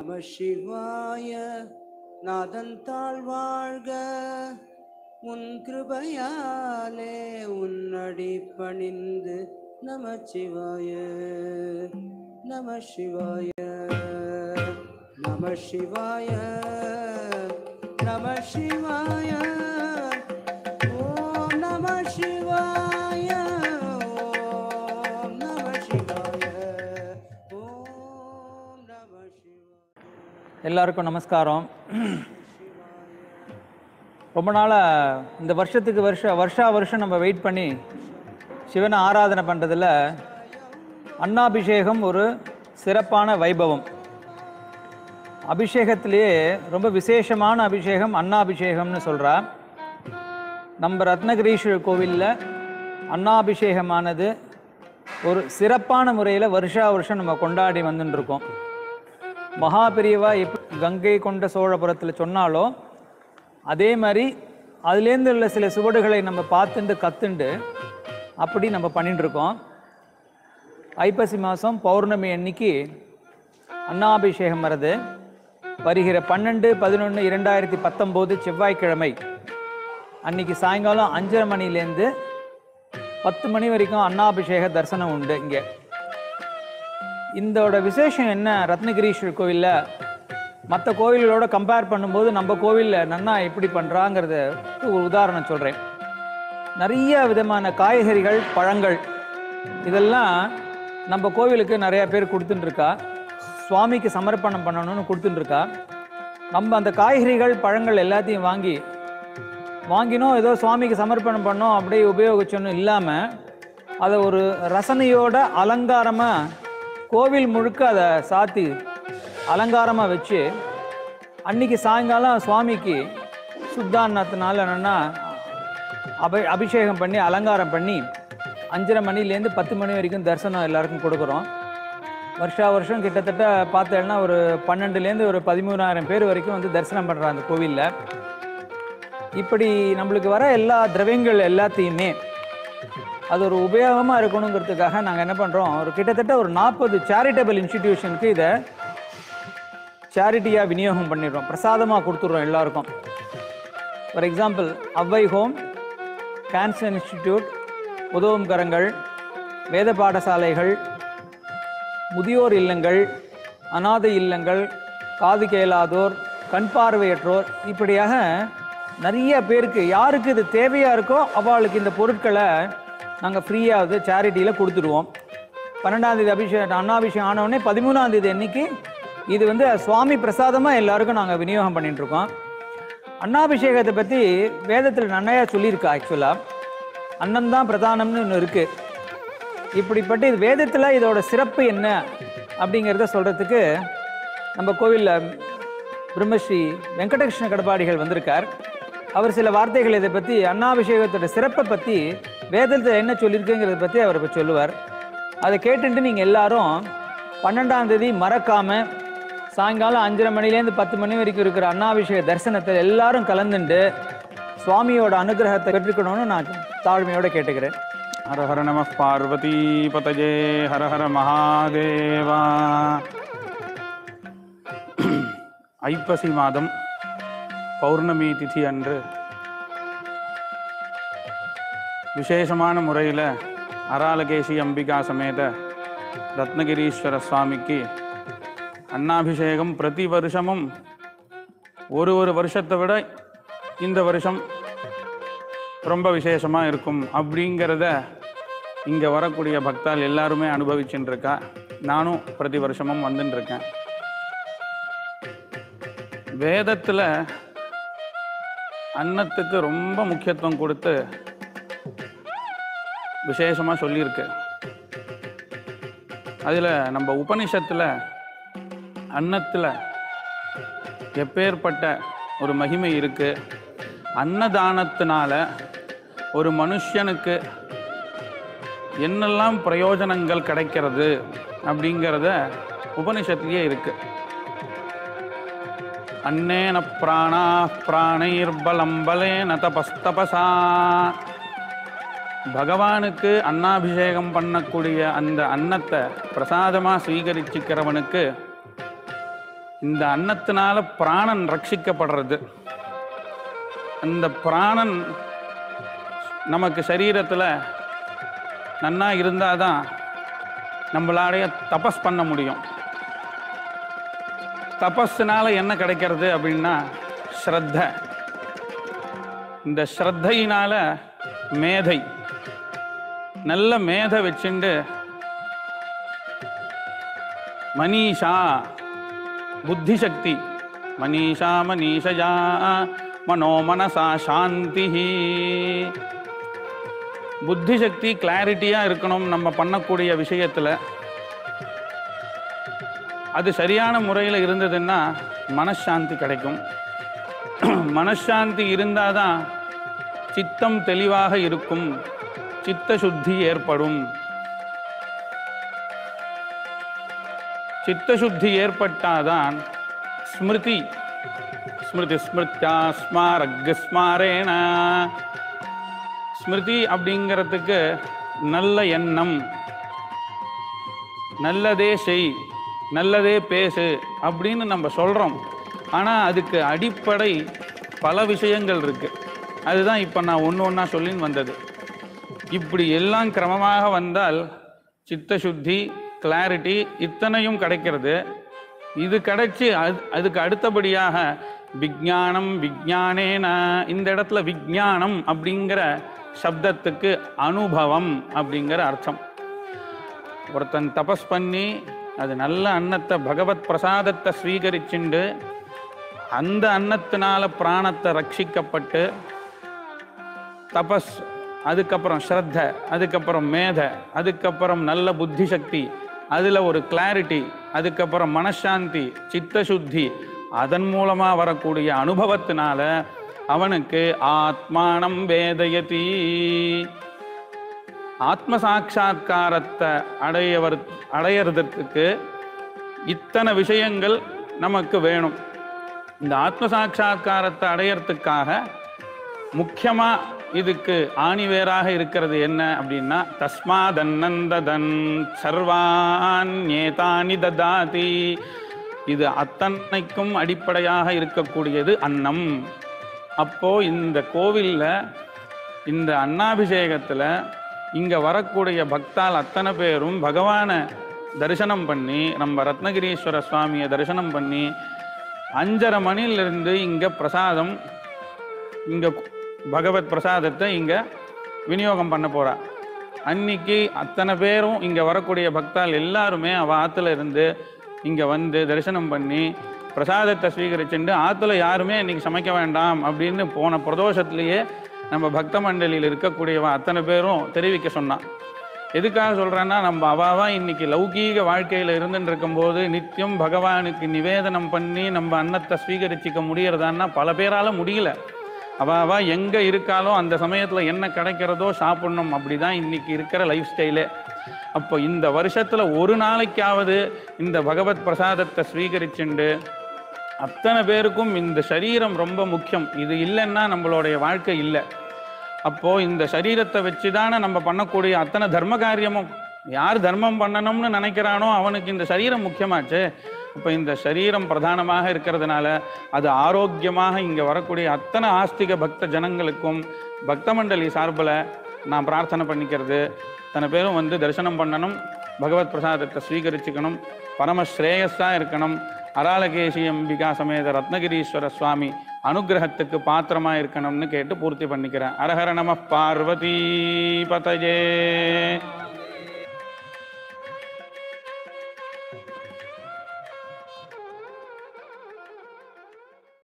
நம சிவாய நாதன் தாழ்வாழ்க உன் கிருபையாலே உன்னடி பணிந்து நம சிவாய நம சிவாய நம சிவாய நம சிவாய ஓம் நம சிவாய ஓம் நம சிவாய ஓம் நம சிவாய எல்லாருக்கும் நமஸ்காரம் ரொம்ப நாளாக இந்த வருஷத்துக்கு வருஷம் வருஷா வருஷம் நம்ம வெயிட் பண்ணி சிவனை ஆராதனை பண்ணுறதுல அன்னாபிஷேகம் ஒரு சிறப்பான வைபவம் அபிஷேகத்திலேயே ரொம்ப விசேஷமான அபிஷேகம் அன்னாபிஷேகம்னு சொல்கிறா நம்ம ரத்னகிரீஸ்வரர் கோவிலில் அன்னாபிஷேகமானது ஒரு சிறப்பான முறையில் வருஷா வருஷம் நம்ம கொண்டாடி வந்துட்டு இருக்கோம் மகா பெரியவா எப் கங்கை கொண்ட சோழபுரத்தில் சொன்னாலோ அதே மாதிரி அதுலேருந்து உள்ள சில சுவடுகளை நம்ம பார்த்துண்டு கத்துண்டு அப்படி நம்ம பண்ணிட்டு இருக்கோம் ஐப்பசி மாதம் பௌர்ணமி அன்னைக்கு அன்னாபிஷேகம் வருது வருகிற பன்னெண்டு பதினொன்று இரண்டாயிரத்தி பத்தொம்போது செவ்வாய்க்கிழமை அன்னைக்கு சாயங்காலம் அஞ்சரை மணிலேருந்து பத்து மணி வரைக்கும் அன்னாபிஷேக தரிசனம் உண்டு இங்கே இந்தோட விசேஷம் என்ன ரத்னகிரீஸ்வரர் கோவிலில் மற்ற கோவில்களோட கம்பேர் பண்ணும்போது நம்ம கோவிலில் நன்னா எப்படி பண்ணுறாங்கிறத ஒரு உதாரணம் சொல்கிறேன் நிறைய விதமான காய்கறிகள் பழங்கள் இதெல்லாம் நம்ம கோவிலுக்கு நிறைய பேர் கொடுத்துட்டு இருக்கா சுவாமிக்கு சமர்ப்பணம் பண்ணணும்னு கொடுத்துட்டு இருக்கா நம்ம அந்த காய்கறிகள் பழங்கள் எல்லாத்தையும் வாங்கி வாங்கினோம் ஏதோ சுவாமிக்கு சமர்ப்பணம் பண்ணோம் அப்படியே உபயோகிச்சோன்னு இல்லாமல் அதை ஒரு ரசனையோட அலங்காரமாக கோவில் முழுக்க அதை சாத்தி அலங்காரமாக வச்சு அன்னைக்கு சாயங்காலம் சுவாமிக்கு சுத்தான்னத்தினால என்னென்னா அபி அபிஷேகம் பண்ணி அலங்காரம் பண்ணி அஞ்சரை மணிலேருந்து பத்து மணி வரைக்கும் தரிசனம் எல்லாருக்கும் கொடுக்குறோம் வருஷா வருஷம் கிட்டத்தட்ட பார்த்தேன்னா ஒரு பன்னெண்டுலேருந்து ஒரு பதிமூணாயிரம் பேர் வரைக்கும் வந்து தரிசனம் பண்ணுறாங்க அந்த கோவிலில் இப்படி நம்மளுக்கு வர எல்லா திரவியங்கள் எல்லாத்தையுமே அது ஒரு உபயோகமாக இருக்கணுங்கிறதுக்காக நாங்கள் என்ன பண்ணுறோம் ஒரு கிட்டத்தட்ட ஒரு நாற்பது சேரிட்டபிள் இன்ஸ்டிடியூஷனுக்கு இதை சேரிட்டியாக விநியோகம் பண்ணிடுறோம் பிரசாதமாக கொடுத்துட்றோம் எல்லாருக்கும் for example Avvai home cancer institute உதவும் கரங்கள் வேத பாடசாலைகள் முதியோர் இல்லங்கள் அனாதை இல்லங்கள் காது கேளாதோர் கண் பார்வையற்றோர் இப்படியாக நிறைய பேருக்கு யாருக்கு இது தேவையாக இருக்கோ அவளுக்கு இந்த பொருட்களை நாங்கள் ஃப்ரீயாக வந்து சேரிட்டியில் கொடுத்துடுவோம் பன்னெண்டாம் தேதி அபிஷேகம் அன்னாபிஷேகம் ஆனவுடனே பதிமூணாம் தேதி அன்னைக்கு இது வந்து சுவாமி பிரசாதமாக எல்லாருக்கும் நாங்கள் விநியோகம் பண்ணிட்டு இருக்கோம் அன்னாபிஷேகத்தை பற்றி வேதத்தில் நன்னையா சொல்லியிருக்கா ஆக்சுவலாக அன்னம் தான் பிரதானம்னு ஒன்று இருக்குது இப்படிப்பட்ட இது வேதத்தில் இதோட சிறப்பு என்ன அப்படிங்கிறத சொல்கிறதுக்கு நம்ம கோவிலில் பிரம்மஸ்ரீ வெங்கடகிருஷ்ண கடப்பாடிகள் வந்திருக்கார் அவர் சில வார்த்தைகள் இதை பற்றி அன்னாபிஷேகத்தோட சிறப்பை பற்றி வேதத்தில் என்ன சொல்லியிருக்குங்கிறத பற்றி அவர் இப்போ சொல்லுவார் அதை கேட்டுட்டு நீங்கள் எல்லாரும் பன்னெண்டாம் தேதி மறக்காமல் சாயங்காலம் அஞ்சரை மணிலேருந்து பத்து மணி வரைக்கும் இருக்கிற அன்னாபிஷேக தரிசனத்தில் எல்லாரும் கலந்துண்டு சுவாமியோட அனுகிரகத்தை பெற்றுக்கணும்னு நான் தாழ்மையோட கேட்டுக்கிறேன் हर हर नमः पार्वतीपतये हर हर மகாதேவா ஐப்பசி மாதம் பௌர்ணமி திதி அன்று விசேஷமான முறையில் அராலகேசி அம்பிகா சமேத ரத்னகிரீஸ்வர சுவாமிக்கு அன்னாபிஷேகம் பிரதி வருஷமும் ஒரு ஒரு வருஷத்தை விட இந்த வருஷம் ரொம்ப விசேஷமாக இருக்கும் அப்படிங்கிறத இங்கே வரக்கூடிய பக்தால் எல்லாருமே அனுபவிச்சுட்டு இருக்கா நானும் பிரதி வருஷமும் வந்துட்டு இருக்கேன் வேதத்தில் அன்னத்துக்கு ரொம்ப முக்கியத்துவம் கொடுத்து விசேஷமாக சொல்லியிருக்கு அதில் நம்ம உபனிஷத்தில் அன்னத்தில் எப்பேற்பட்ட ஒரு மகிமை இருக்குது அன்னதானத்தினால ஒரு மனுஷனுக்கு என்னெல்லாம் பிரயோஜனங்கள் கிடைக்கிறது அப்படிங்கிறத உபனிஷத்துலேயே இருக்கு அன்னேன பிராணா பிராணைர்பலம் பலேன தபஸ்தபசா பகவானுக்கு அன்னாபிஷேகம் பண்ணக்கூடிய அந்த அன்னத்தை பிரசாதமாக ஸ்வீகரிச்சுக்கிறவனுக்கு இந்த அன்னத்தினால பிராணன் ரட்சிக்கப்படுறது அந்த பிராணன் நமக்கு சரீரத்தில் நன்னா இருந்தால் தான் நம்மளாடைய தபஸ் பண்ண முடியும் தபஸ்னால என்ன கிடைக்கிறது அப்படின்னா ஸ்ரத்த இந்த ஸ்ரத்தையினால மேதை நல்ல மேதை வச்சுண்டு மனிஷா புத்தி சக்தி மனிஷா மனிஷயா மனோ மனசா சாந்தி புத்தி சக்தி கிளாரிட்டியாக இருக்கணும் நம்ம பண்ணக்கூடிய விஷயத்தில் அது சரியான முறையில் இருந்ததுன்னா மனசாந்தி கிடைக்கும் மனசாந்தி இருந்தால் தான் சித்தம் தெளிவாக இருக்கும் சித்த சுத்தி ஏற்படும் சித்த சுத்தி ஏற்பட்டாதான் ஸ்மிருதி ஸ்மிருதி ஸ்மிருத்யா ஸ்மாரக் ஸ்மாரேன ஸ்மிருதி அப்படிங்கிறதுக்கு நல்ல எண்ணம் நல்லதே செய் நல்லதே பேசு அப்படின்னு நம்ம சொல்கிறோம் ஆனால் அதுக்கு அடிப்படை பல விஷயங்கள் இருக்கு அதுதான் இப்போ நான் ஒன்று ஒன்றா சொல்லின்னு வந்தது இப்படி எல்லாம் கிரமமாக வந்தால் சித்த சுத்தி கிளாரிட்டி இத்தனையும் கிடைக்கிறது இது கிடைச்சி அது அதுக்கு அடுத்தபடியாக விஞ்ஞானம் விஞ்ஞானேன இந்த இடத்துல விஞ்ஞானம் அப்படிங்கிற சப்தத்துக்கு அனுபவம் அப்படிங்கிற அர்த்தம் ஒருத்தன் தபஸ் பண்ணி அது நல்ல அன்னத்தை பகவத் பிரசாதத்தை ஸ்வீகரிச்சுண்டு அந்த அன்னத்தினால பிராணத்தை ரட்சிக்கப்பட்டு தபஸ் அதுக்கப்புறம் ஸ்ரத்த அதுக்கப்புறம் மேத அதுக்கப்புறம் நல்ல புத்தி சக்தி அதில் ஒரு கிளாரிட்டி அதுக்கப்புறம் மனசாந்தி சித்த சுத்தி அதன் மூலமாக வரக்கூடிய அனுபவத்தினால அவனுக்கு ஆத்மானம் வேதயதி ஆத்ம சாட்சா்காரத்தை அடையவர் அடையிறதுக்கு இத்தனை விஷயங்கள் நமக்கு வேணும் இந்த ஆத்ம சாட்சா்காரத்தை அடையறதுக்காக முக்கியமாக இதுக்கு ஆணிவேராக இருக்கிறது என்ன அப்படின்னா தஸ்மாதன்னந்ததன் சர்வான்யேதானி ததாதி இது அத்தனைக்கும் அடிப்படையாக இருக்கக்கூடியது அன்னம் அப்போ இந்த கோவிலில் இந்த அன்னாபிஷேகத்தில் இங்கே வரக்கூடிய பக்தால் அத்தனை பேரும் பகவானை தரிசனம் பண்ணி நம்ம ரத்னகிரீஸ்வர சுவாமியை தரிசனம் பண்ணி அஞ்சரை மணிலிருந்து இங்கே பிரசாதம் இங்கே பகவத் பிரசாதத்தை இங்கே விநியோகம் பண்ண போகிறா அன்னைக்கு அத்தனை பேரும் இங்கே வரக்கூடிய பக்தால் எல்லாருமே அவள் ஆற்றுல இருந்து இங்கே வந்து தரிசனம் பண்ணி பிரசாதத்தை ஸ்வீகரிச்சுட்டு ஆற்றுல யாருமே இன்னைக்கு சமைக்க வேண்டாம் அப்படின்னு போன பிரதோஷத்துலேயே நம்ம பக்த மண்டலியில் இருக்கக்கூடியவன் அத்தனை பேரும் தெரிவிக்க சொன்னான் எதுக்காக சொல்கிறேன்னா நம்ம அவாவா இன்னைக்கு லௌகீக வாழ்க்கையில் இருந்துட்டு இருக்கும்போது நித்தியம் பகவானுக்கு நிவேதனம் பண்ணி நம்ம அன்னத்தை ஸ்வீகரிச்சிக்க முடியறதான்னா பல பேரால் முடியல அவாவா எங்கே இருக்காலோ அந்த சமயத்தில் என்ன கிடைக்கிறதோ சாப்பிடணும் அப்படி தான் இன்னைக்கு இருக்கிற லைஃப் ஸ்டைலே அப்போ இந்த வருஷத்தில் ஒரு நாளைக்காவது இந்த பகவத் பிரசாதத்தை ஸ்வீகரிச்சுண்டு அத்தனை பேருக்கும் இந்த சரீரம் ரொம்ப முக்கியம் இது இல்லைன்னா நம்மளுடைய வாழ்க்கை இல்லை அப்போது இந்த சரீரத்தை வச்சு தானே நம்ம பண்ணக்கூடிய அத்தனை தர்ம காரியமும் யார் தர்மம் பண்ணணும்னு நினைக்கிறானோ அவனுக்கு இந்த சரீரம் முக்கியமாச்சு இப்போ இந்த சரீரம் பிரதானமாக இருக்கிறதுனால அது ஆரோக்கியமாக இங்கே வரக்கூடிய அத்தனை ஆஸ்திக பக்த ஜனங்களுக்கும் பக்த மண்டலி சார்பில் நான் பிரார்த்தனை பண்ணிக்கிறது அத்தனை பேரும் வந்து தரிசனம் பண்ணணும் பகவத் பிரசாதத்தை ஸ்வீகரிச்சுக்கணும் பரம ஸ்ரேயஸாக இருக்கணும் அராலகேசி அம்பிகா சமேத ரத்னகிரீஸ்வர சுவாமி அனுகிரகத்துக்கு பாத்திரமா இருக்கணும்னு கேட்டு பூர்த்தி பண்ணிக்கிறேன் அரஹர நம பார்வதி பதஜே